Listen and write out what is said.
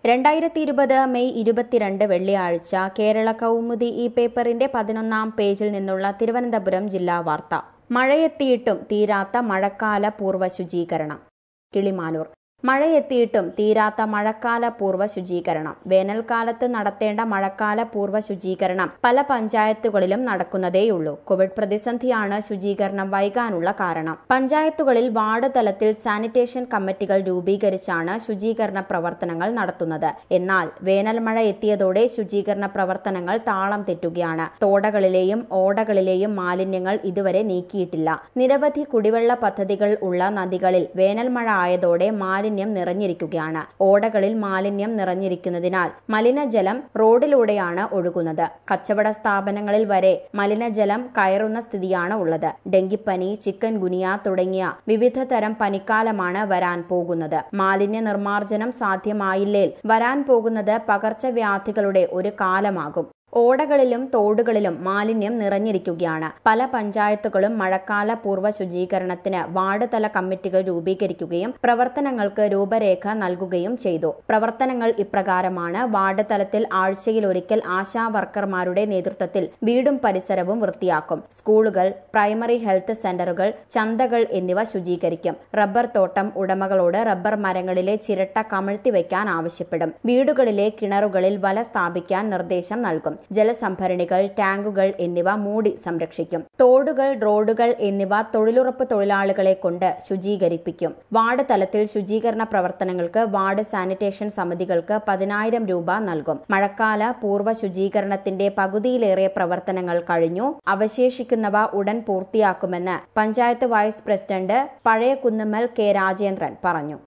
രണ്ടായിരത്തി ഇരുപത് മെയ് ഇരുപത്തിരണ്ട് വെള്ളിയാഴ്ച കേരള കൗമുദി ഈ പേപ്പറിന്റെ പതിനൊന്നാം പേജിൽ നിന്നുള്ള തിരുവനന്തപുരം ജില്ലാ വാർത്ത മഴയെത്തിയിട്ടും തീരാത്ത മഴക്കാല പൂർവ്വ ശുചീകരണം കിളിമാനൂർ മഴയെത്തിയിട്ടും തീരാത്ത മഴക്കാല പൂർവ്വ ശുചീകരണം വേനൽക്കാലത്ത് നടത്തേണ്ട മഴക്കാല പൂർവ്വ ശുചീകരണം പല പഞ്ചായത്തുകളിലും നടക്കുന്നതേയുള്ളൂ കോവിഡ് പ്രതിസന്ധിയാണ് ശുചീകരണം വൈകാനുള്ള കാരണം പഞ്ചായത്തുകളിൽ വാർഡ് തലത്തിൽ സാനിറ്റേഷൻ കമ്മിറ്റികൾ രൂപീകരിച്ചാണ് ശുചീകരണ പ്രവർത്തനങ്ങൾ നടത്തുന്നത് എന്നാൽ വേനൽ മഴ എത്തിയതോടെ ശുചീകരണ പ്രവർത്തനങ്ങൾ താളം തെറ്റുകയാണ് തോടകളിലെയും ഓടകളിലെയും മാലിന്യങ്ങൾ ഇതുവരെ നീക്കിയിട്ടില്ല നിരവധി കുടിവെള്ള പദ്ധതികൾ ഉള്ള നദികളിൽ വേനൽ മഴ ആയതോടെ മാലിന്യം നിറഞ്ഞിരിക്കുകയാണ് ഓടകളിൽ മാലിന്യം നിറഞ്ഞിരിക്കുന്നതിനാൽ മലിനജലം റോഡിലൂടെയാണ് ഒഴുകുന്നത് കച്ചവട സ്ഥാപനങ്ങളിൽ വരെ മലിനജലം കയറുന്ന സ്ഥിതിയാണ് ഉള്ളത് ഡെങ്കിപ്പനി ചിക്കൻ ഗുനിയ തുടങ്ങിയ വിവിധ തരം പനിക്കാലമാണ് വരാൻ പോകുന്നത് മാലിന്യ നിർമ്മാർജ്ജനം സാധ്യമായില്ലേൽ വരാൻ പോകുന്നത് പകർച്ചവ്യാധികളുടെ ഒരു കാലമാകും ഓടകളിലും തോടുകളിലും മാലിന്യം നിറഞ്ഞിരിക്കുകയാണ് പല പഞ്ചായത്തുകളും മഴക്കാല പൂർവ്വ ശുചീകരണത്തിന് വാർഡ് തല കമ്മിറ്റികൾ രൂപീകരിക്കുകയും പ്രവർത്തനങ്ങൾക്ക് രൂപരേഖ നൽകുകയും ചെയ്തു പ്രവർത്തനങ്ങൾ ഇപ്രകാരമാണ് വാർഡ് തലത്തിൽ ആഴ്ചയിലൊരിക്കൽ ആശാ വർക്കർമാരുടെ നേതൃത്വത്തിൽ വീടും പരിസരവും വൃത്തിയാക്കും സ്കൂളുകൾ പ്രൈമറി ഹെൽത്ത് സെന്ററുകൾ ചന്തകൾ എന്നിവ ശുചീകരിക്കും റബ്ബർ തോട്ടം ഉടമകളോട് റബ്ബർ മരങ്ങളിലെ ചിരട്ട കമിഴ്ത്തി വയ്ക്കാൻ ആവശ്യപ്പെടും വീടുകളിലെ കിണറുകളിൽ വല സ്ഥാപിക്കാൻ നിർദ്ദേശം നൽകും ജലസംഭരണികൾ ടാങ്കുകൾ എന്നിവ മൂടി സംരക്ഷിക്കും തോടുകൾ റോഡുകൾ എന്നിവ തൊഴിലുറപ്പ് തൊഴിലാളികളെ കൊണ്ട് ശുചീകരിപ്പിക്കും വാർഡ് തലത്തിൽ ശുചീകരണ പ്രവർത്തനങ്ങൾക്ക് വാർഡ് സാനിറ്റേഷൻ സമിതികൾക്ക് പതിനായിരം രൂപ നൽകും മഴക്കാല പൂർവ്വ ശുചീകരണത്തിന്റെ പകുതിയിലേറെ പ്രവർത്തനങ്ങൾ കഴിഞ്ഞു അവശേഷിക്കുന്നവ ഉടൻ പൂർത്തിയാക്കുമെന്ന് പഞ്ചായത്ത് വൈസ് പ്രസിഡന്റ് പഴയ കുന്നുമ്മൽ കെ രാജേന്ദ്രൻ പറഞ്ഞു